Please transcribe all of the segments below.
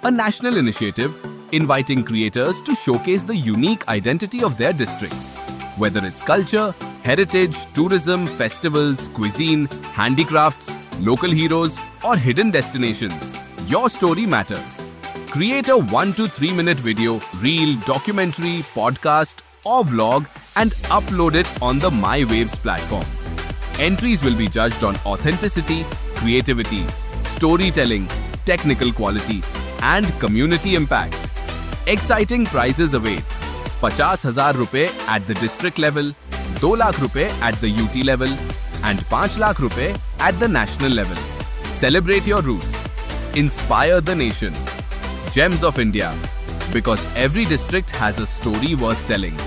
a national initiative inviting creators to showcase the unique identity of their districts. Whether it's culture, heritage, tourism, festivals, cuisine, handicrafts, local heroes, or hidden destinations, your story matters. Create a 1 to 3 minute video, reel, documentary, podcast, or vlog and upload it on the My Waves platform. Entries will be judged on authenticity, creativity, storytelling, technical quality, and community impact. Exciting prizes await. 50,000 rupees at the district level, 2 lakh rupees at the UT level, and 5 lakh rupees at the national level. Celebrate your roots. Inspire the nation. Gems of India. Because every district has a story worth telling.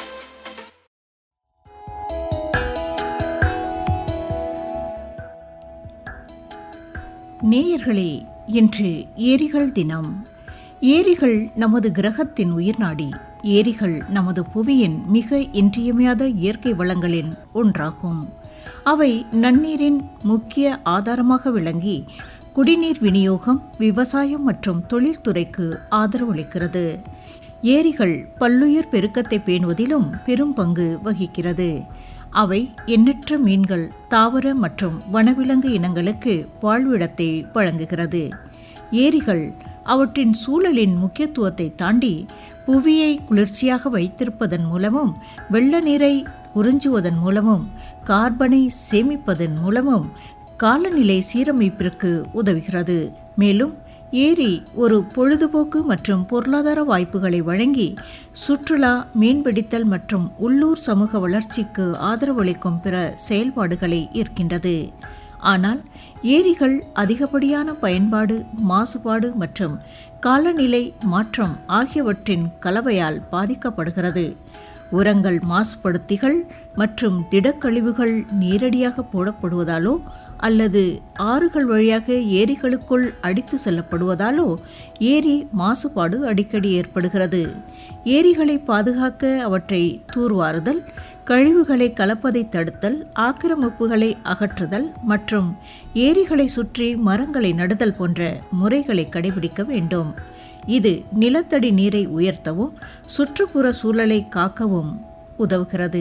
நேயர்களே இன்று ஏரிகள் தினம் ஏரிகள் நமது கிரகத்தின் உயிர்நாடி ஏரிகள் நமது புவியின் மிக இன்றியமையாத இயற்கை வளங்களின் ஒன்றாகும் அவை நன்னீரின் முக்கிய ஆதாரமாக விளங்கி குடிநீர் விநியோகம் விவசாயம் மற்றும் தொழில்துறைக்கு ஆதரவளிக்கிறது ஏரிகள் பல்லுயிர் பெருக்கத்தை பேணுவதிலும் பெரும் பங்கு வகிக்கிறது அவை எண்ணற்ற மீன்கள் தாவர மற்றும் வனவிலங்கு இனங்களுக்கு வாழ்விடத்தை வழங்குகிறது ஏரிகள் அவற்றின் சூழலின் முக்கியத்துவத்தை தாண்டி புவியை குளிர்ச்சியாக வைத்திருப்பதன் மூலமும் வெள்ள நீரை உறிஞ்சுவதன் மூலமும் கார்பனை சேமிப்பதன் மூலமும் காலநிலை சீரமைப்பிற்கு உதவுகிறது மேலும் ஏரி ஒரு பொழுதுபோக்கு மற்றும் பொருளாதார வாய்ப்புகளை வழங்கி சுற்றுலா மீன்பிடித்தல் மற்றும் உள்ளூர் சமூக வளர்ச்சிக்கு ஆதரவளிக்கும் பிற செயல்பாடுகளை இருக்கின்றது ஆனால் ஏரிகள் அதிகப்படியான பயன்பாடு மாசுபாடு மற்றும் காலநிலை மாற்றம் ஆகியவற்றின் கலவையால் பாதிக்கப்படுகிறது உரங்கள் மாசுபடுத்திகள் மற்றும் திடக்கழிவுகள் நேரடியாக போடப்படுவதாலோ அல்லது ஆறுகள் வழியாக ஏரிகளுக்குள் அடித்து செல்லப்படுவதாலோ ஏரி மாசுபாடு அடிக்கடி ஏற்படுகிறது ஏரிகளை பாதுகாக்க அவற்றை தூர்வாறுதல் கழிவுகளை கலப்பதை தடுத்தல் ஆக்கிரமிப்புகளை அகற்றுதல் மற்றும் ஏரிகளை சுற்றி மரங்களை நடுதல் போன்ற முறைகளை கடைபிடிக்க வேண்டும் இது நிலத்தடி நீரை உயர்த்தவும் சுற்றுப்புற சூழலை காக்கவும் உதவுகிறது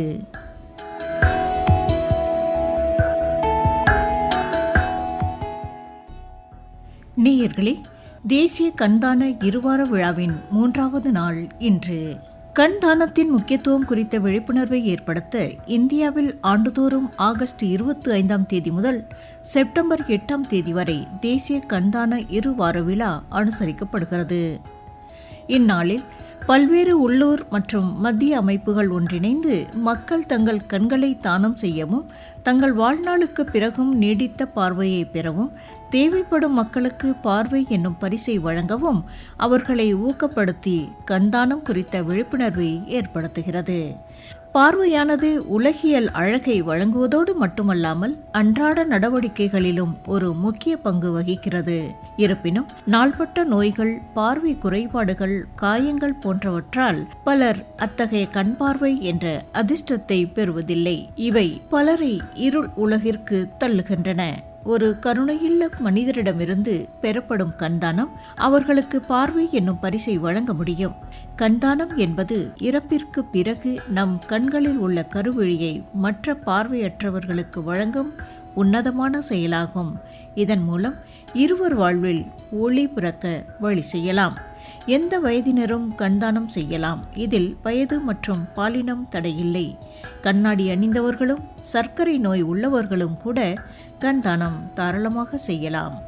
நேயர்களே தேசிய கண்தான இருவார விழாவின் மூன்றாவது நாள் இன்று கண் தானத்தின் முக்கியத்துவம் குறித்த விழிப்புணர்வை ஏற்படுத்த இந்தியாவில் ஆண்டுதோறும் ஆகஸ்ட் இருபத்தி ஐந்தாம் தேதி முதல் செப்டம்பர் எட்டாம் தேதி வரை தேசிய கண்தான இருவார விழா அனுசரிக்கப்படுகிறது இந்நாளில் பல்வேறு உள்ளூர் மற்றும் மத்திய அமைப்புகள் ஒன்றிணைந்து மக்கள் தங்கள் கண்களை தானம் செய்யவும் தங்கள் வாழ்நாளுக்கு பிறகும் நீடித்த பார்வையை பெறவும் தேவைப்படும் மக்களுக்கு பார்வை என்னும் பரிசை வழங்கவும் அவர்களை ஊக்கப்படுத்தி கண்தானம் குறித்த விழிப்புணர்வை ஏற்படுத்துகிறது பார்வையானது உலகியல் அழகை வழங்குவதோடு மட்டுமல்லாமல் அன்றாட நடவடிக்கைகளிலும் ஒரு முக்கிய பங்கு வகிக்கிறது இருப்பினும் நாள்பட்ட நோய்கள் பார்வை குறைபாடுகள் காயங்கள் போன்றவற்றால் பலர் அத்தகைய கண் பார்வை என்ற அதிர்ஷ்டத்தை பெறுவதில்லை இவை பலரை இருள் உலகிற்கு தள்ளுகின்றன ஒரு கருணையுள்ள மனிதரிடமிருந்து பெறப்படும் கண்தானம் அவர்களுக்கு பார்வை என்னும் பரிசை வழங்க முடியும் கண்தானம் என்பது இறப்பிற்கு பிறகு நம் கண்களில் உள்ள கருவிழியை மற்ற பார்வையற்றவர்களுக்கு வழங்கும் உன்னதமான செயலாகும் இதன் மூலம் இருவர் வாழ்வில் ஒளி பிறக்க வழி செய்யலாம் எந்த வயதினரும் கண்தானம் செய்யலாம் இதில் வயது மற்றும் பாலினம் தடையில்லை கண்ணாடி அணிந்தவர்களும் சர்க்கரை நோய் உள்ளவர்களும் கூட கண்தானம் தாராளமாக செய்யலாம்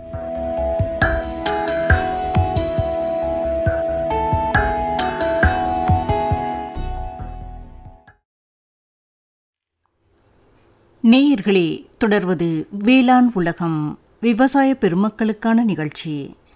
நேயர்களே தொடர்வது வேளாண் உலகம் விவசாய பெருமக்களுக்கான நிகழ்ச்சி